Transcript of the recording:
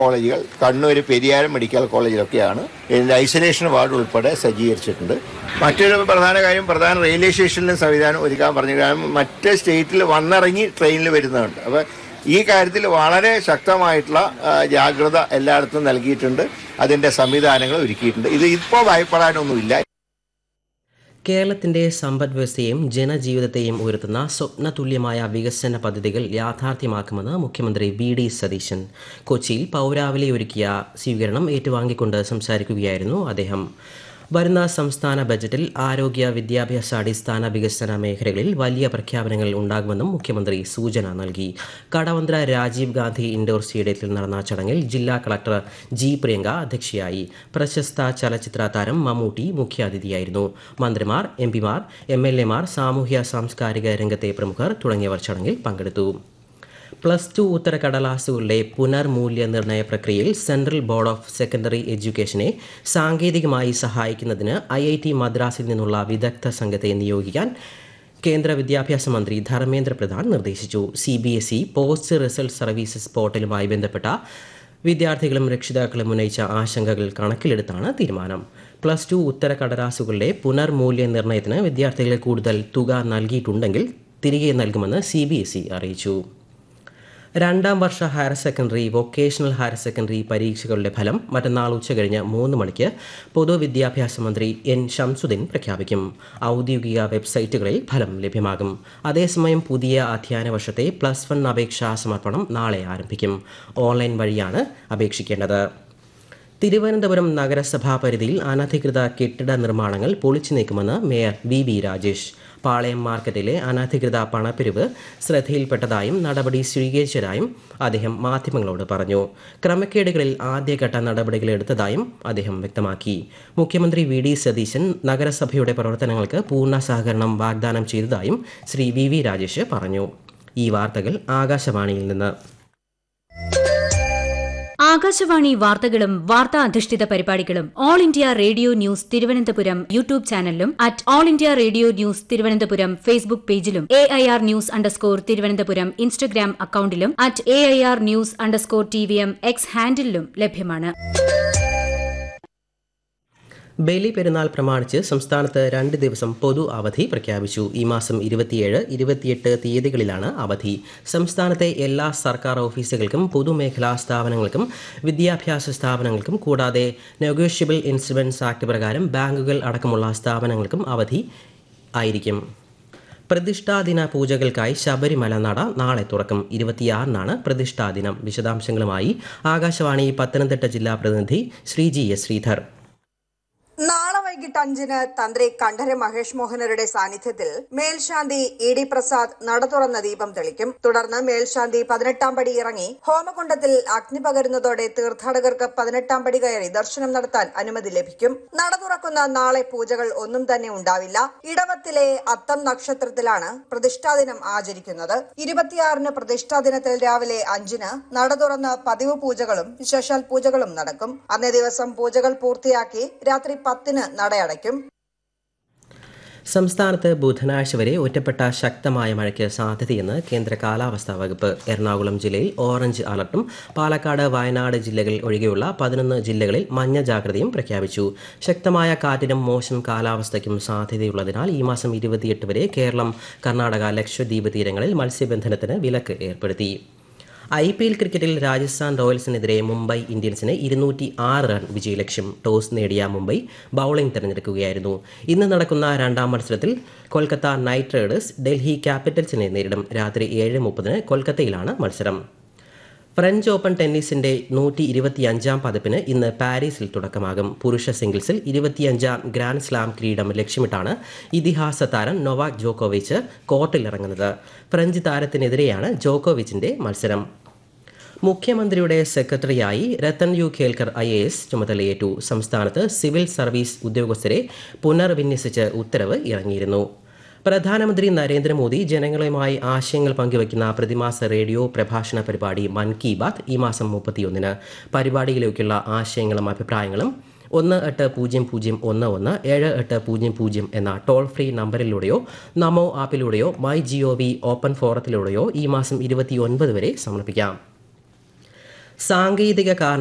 കോളേജുകൾ കണ്ണൂർ പെരിയാരം മെഡിക്കൽ കോളേജിലൊക്കെയാണ് ഇതിന്റെ isolation ward ഉൾപ്പെടെ സജ്ജീകരിച്ചിട്ടുണ്ട് മറ്റൊരു പ്രധാന കാര്യം പ്രധാന റെയിൽവേ സ്റ്റേഷനിലും സംവിധാനം ഒരുക്കാൻ പറഞ്ഞു കാരണം മറ്റ് സ്റ്റേറ്റിൽ വന്നിറങ്ങി ട്രെയിനിൽ വരുന്നുണ്ട് അപ്പോൾ ഈ കാര്യത്തിൽ വളരെ ശക്തമായിട്ടുള്ള ആ, ജാഗ്രത എല്ലായിടത്തും നൽകിയിട്ടുണ്ട് അതിന്റെ സംവിധാനങ്ങൾ ഒരുക്കിയിട്ടുണ്ട് ഇത് ഇപ്പോൾ ഭയപ്പെടാനൊന്നുമില്ല കേരളത്തിന്റെ സമ്പദ് വ്യവസ്ഥയെയും ജനജീവിതത്തെയും ഉയർത്തുന്ന സ്വപ്നതുല്യമായ വികസന പദ്ധതികൾ യാഥാർത്ഥ്യമാക്കുമെന്ന് മുഖ്യമന്ത്രി വി ഡി സതീശൻ കൊച്ചിയിൽ പൗരാവലി ഒരുക്കിയ സ്വീകരണം ഏറ്റുവാങ്ങിക്കൊണ്ട് സംസാരിക്കുകയായിരുന്നു അദ്ദേഹം വരുന്ന സംസ്ഥാന ബജറ്റിൽ ആരോഗ്യ വിദ്യാഭ്യാസ അടിസ്ഥാന വികസന മേഖലകളിൽ വലിയ പ്രഖ്യാപനങ്ങൾ ഉണ്ടാകുമെന്നും മുഖ്യമന്ത്രി സൂചന നൽകി കടവന്ത്ര രാജീവ് ഗാന്ധി ഇൻഡോർ സ്റ്റേഡിയത്തിൽ നടന്ന ചടങ്ങിൽ ജില്ലാ കളക്ടർ ജി പ്രിയങ്ക അധ്യക്ഷയായി പ്രശസ്ത ചലച്ചിത്ര താരം മമ്മൂട്ടി മുഖ്യാതിഥിയായിരുന്നു മന്ത്രിമാർ എം പിമാർ എം എൽ എമാർ സാമൂഹ്യ സാംസ്കാരിക രംഗത്തെ പ്രമുഖർ തുടങ്ങിയവർ ചടങ്ങിൽ പങ്കെടുത്തു പ്ലസ് ടു ഉത്തരക്കടലാസുകളുടെ പുനർമൂല്യനിർണ്ണയ പ്രക്രിയയിൽ സെൻട്രൽ ബോർഡ് ഓഫ് സെക്കൻഡറി എഡ്യൂക്കേഷനെ സാങ്കേതികമായി സഹായിക്കുന്നതിന് ഐ ഐ ടി മദ്രാസിൽ നിന്നുള്ള വിദഗ്ധ സംഘത്തെ നിയോഗിക്കാൻ കേന്ദ്ര വിദ്യാഭ്യാസ മന്ത്രി ധർമ്മേന്ദ്ര പ്രധാൻ നിർദ്ദേശിച്ചു C B S E post result services പോർട്ടലുമായി ബന്ധപ്പെട്ട വിദ്യാർത്ഥികളും രക്ഷിതാക്കളും ഉന്നയിച്ച ആശങ്കകൾ കണക്കിലെടുത്താണ് തീരുമാനം പ്ലസ് ടു ഉത്തരക്കടലാസുകളുടെ പുനർമൂല്യനിർണ്ണയത്തിന് വിദ്യാർത്ഥികളെ കൂടുതൽ തുക നൽകിയിട്ടുണ്ടെങ്കിൽ തിരികെ നൽകുമെന്ന് സി ബി എസ് ഇ അറിയിച്ചു രണ്ടാം വർഷ higher secondary vocational higher secondary പരീക്ഷകളുടെ ഫലം മറ്റന്നാൾ ഉച്ചകഴിഞ്ഞ് മൂന്ന് മണിക്ക് പൊതുവിദ്യാഭ്യാസ മന്ത്രി എൻ ഷംസുദ്ദീൻ പ്രഖ്യാപിക്കും ഔദ്യോഗിക വെബ്സൈറ്റുകളിൽ ഫലം ലഭ്യമാകും അതേസമയം പുതിയ അധ്യയന വർഷത്തെ പ്ലസ് വൺ അപേക്ഷാ സമർപ്പണം നാളെ ആരംഭിക്കും ഓൺലൈൻ വഴിയാണ് അപേക്ഷിക്കേണ്ടത് തിരുവനന്തപുരം നഗരസഭാ പരിധിയിൽ അനധികൃത കെട്ടിട നിർമ്മാണങ്ങൾ പൊളിച്ചു നീക്കുമെന്ന് mayor V V Rajesh Palayam മാർക്കറ്റിലെ അനധികൃത പണപ്പിരിവ് ശ്രദ്ധയിൽപ്പെട്ടതായും നടപടി സ്വീകരിച്ചതായും അദ്ദേഹം മാധ്യമങ്ങളോട് പറഞ്ഞു ക്രമക്കേടുകളിൽ ആദ്യഘട്ട നടപടികൾ എടുത്തതായും അദ്ദേഹം വ്യക്തമാക്കി മുഖ്യമന്ത്രി വി ഡി സതീശൻ നഗരസഭയുടെ പ്രവർത്തനങ്ങൾക്ക് പൂർണ്ണ സഹകരണം വാഗ്ദാനം ചെയ്തതായും ശ്രീ വി വി രാജേഷ് പറഞ്ഞു ഈ വാർത്തകൾ ആകാശവാണിയിൽ നിന്ന് ആകാശവാണി വാർത്തകളും വാർത്താ അധിഷ്ഠിത പരിപാടികളും all India radio news Thiruvananthapuram YouTube ചാനലിലും at all India radio news Thiruvananthapuram Facebook പേജിലും A I R news underscore Thiruvananthapuram Instagram അക്കൌണ്ടിലും at A I R news underscore T V M X ഹാൻഡിലും ലഭ്യമാണ് ബലി പെരുന്നാൾ പ്രമാണിച്ച് സംസ്ഥാനത്ത് രണ്ട് ദിവസം പൊതു അവധി പ്രഖ്യാപിച്ചു ഈ മാസം ഇരുപത്തിയേഴ് ഇരുപത്തിയെട്ട് തീയതികളിലാണ് അവധി സംസ്ഥാനത്തെ എല്ലാ സർക്കാർ ഓഫീസുകൾക്കും പൊതുമേഖലാ സ്ഥാപനങ്ങൾക്കും വിദ്യാഭ്യാസ സ്ഥാപനങ്ങൾക്കും കൂടാതെ നെഗോഷ്യബിൾ ഇൻസ്ട്രുമെന്റ്സ് ആക്ട് പ്രകാരം ബാങ്കുകൾ അടക്കമുള്ള സ്ഥാപനങ്ങൾക്കും അവധി ആയിരിക്കും പ്രതിഷ്ഠാദിന പൂജകൾക്കായി ശബരിമല നട നാളെ തുറക്കും ഇരുപത്തിയാറിനാണ് പ്രതിഷ്ഠാദിനം വിശദാംശങ്ങളുമായി ആകാശവാണി പത്തനംതിട്ട ജില്ലാ പ്രതിനിധി ശ്രീജി എസ് ശ്രീധർ നാളെ വൈകിട്ട് അഞ്ചിന് തന്ത്രി കണ്ഠര മഹേഷ് മോഹനരുടെ സാന്നിധ്യത്തിൽ മേൽശാന്തി ഇ ഡി പ്രസാദ് നട തുറന്ന ദീപം തെളിക്കും തുടർന്ന് മേൽശാന്തി പതിനെട്ടാം പടി ഇറങ്ങി ഹോമകുണ്ടത്തിൽ അഗ്നി പകരുന്നതോടെ തീർത്ഥാടകർക്ക് പതിനെട്ടാം പടി കയറി ദർശനം നടത്താൻ അനുമതി ലഭിക്കും നട തുറക്കുന്ന നാളെ പൂജകൾ ഒന്നും തന്നെ ഉണ്ടാവില്ല ഇടവത്തിലെ അത്തം നക്ഷത്രത്തിലാണ് പ്രതിഷ്ഠാദിനം ആചരിക്കുന്നത് ഇരുപത്തിയാറിന് പ്രതിഷ്ഠാദിനത്തിൽ രാവിലെ അഞ്ചിന് നട തുറന്ന് പതിവ് പൂജകളും വിശേഷാൽ പൂജകളും നടക്കും അന്നേ ദിവസം പൂജകൾ പൂർത്തിയാക്കി രാത്രി പത്തിന് നടയടയ്ക്കും സംസ്ഥാനത്ത് ബുധനാഴ്ച വരെ ഒറ്റപ്പെട്ട ശക്തമായ മഴയ്ക്ക് സാധ്യതയെന്ന് കേന്ദ്ര കാലാവസ്ഥാ വകുപ്പ് എറണാകുളം ജില്ലയിൽ ഓറഞ്ച് അലർട്ടും പാലക്കാട് വയനാട് ജില്ലകൾ ഒഴികെയുള്ള പതിനൊന്ന് ജില്ലകളിൽ മഞ്ഞ ജാഗ്രതയും പ്രഖ്യാപിച്ചു ശക്തമായ കാറ്റിനും മോശം കാലാവസ്ഥയ്ക്കും സാധ്യതയുള്ളതിനാൽ ഈ മാസം ഇരുപത്തിയെട്ട് വരെ കേരളം കർണാടക ലക്ഷദ്വീപ് തീരങ്ങളിൽ മത്സ്യബന്ധനത്തിന് വിലക്ക് ഏർപ്പെടുത്തി ഐ പി എൽ ക്രിക്കറ്റിൽ രാജസ്ഥാൻ റോയൽസിനെതിരെ മുംബൈ ഇന്ത്യൻസിന് ഇരുന്നൂറ്റി ആറ് റൺ വിജയലക്ഷ്യം ടോസ് നേടിയ മുംബൈ ബൌളിംഗ് തിരഞ്ഞെടുക്കുകയായിരുന്നു ഇന്ന് നടക്കുന്ന രണ്ടാം മത്സരത്തിൽ കൊൽക്കത്ത നൈറ്റ് റൈഡേഴ്സ് ഡൽഹി ക്യാപിറ്റൽസിനെ നേരിടും രാത്രി ഏഴ് മുപ്പതിന് കൊൽക്കത്തയിലാണ് മത്സരം ഫ്രഞ്ച് ഓപ്പൺ ടെന്നീസിന്റെ നൂറ്റി ഇരുപത്തിയഞ്ചാം പതിപ്പിന് ഇന്ന് പാരീസിൽ തുടക്കമാകും പുരുഷ സിംഗിൾസിൽ ഇരുപത്തിയഞ്ചാം ഗ്രാൻഡ് സ്ലാം കിരീടം ലക്ഷ്യമിട്ടാണ് ഇതിഹാസ താരം നൊവാക് ജോക്കോവിച്ച് കോർട്ടിലിറങ്ങുന്നത് ഫ്രഞ്ച് താരത്തിനെതിരെയാണ് ജോക്കോവിച്ചിന്റെ മത്സരം മുഖ്യമന്ത്രിയുടെ സെക്രട്ടറിയായി Rathan U Khelkar I A S ചുമതലയേറ്റു സംസ്ഥാനത്ത് സിവിൽ സർവീസ് ഉദ്യോഗസ്ഥരെ പുനർവിന്യസിച്ച് ഉത്തരവ് ഇറങ്ങിയിരുന്നു പ്രധാനമന്ത്രി നരേന്ദ്രമോദി ജനങ്ങളുമായി ആശയങ്ങൾ പങ്കുവയ്ക്കുന്ന പ്രതിമാസ റേഡിയോ പ്രഭാഷണ പരിപാടി മൻ കി ബാത്ത് ഈ മാസം മുപ്പത്തിയൊന്നിന് പരിപാടിയിലേക്കുള്ള ആശയങ്ങളും അഭിപ്രായങ്ങളും ഒന്ന് എട്ട് പൂജ്യം പൂജ്യം ഒന്ന് ഒന്ന് ഏഴ് എട്ട് പൂജ്യം പൂജ്യം എന്ന ടോൾ ഫ്രീ നമ്പറിലൂടെയോ നമോ ആപ്പിലൂടെയോ മൈ ജിഒ വി ഓപ്പൺ ഫോറത്തിലൂടെയോ ഈ മാസം ഇരുപത്തിയൊൻപത് വരെ സമർപ്പിക്കാം സാങ്കേതിക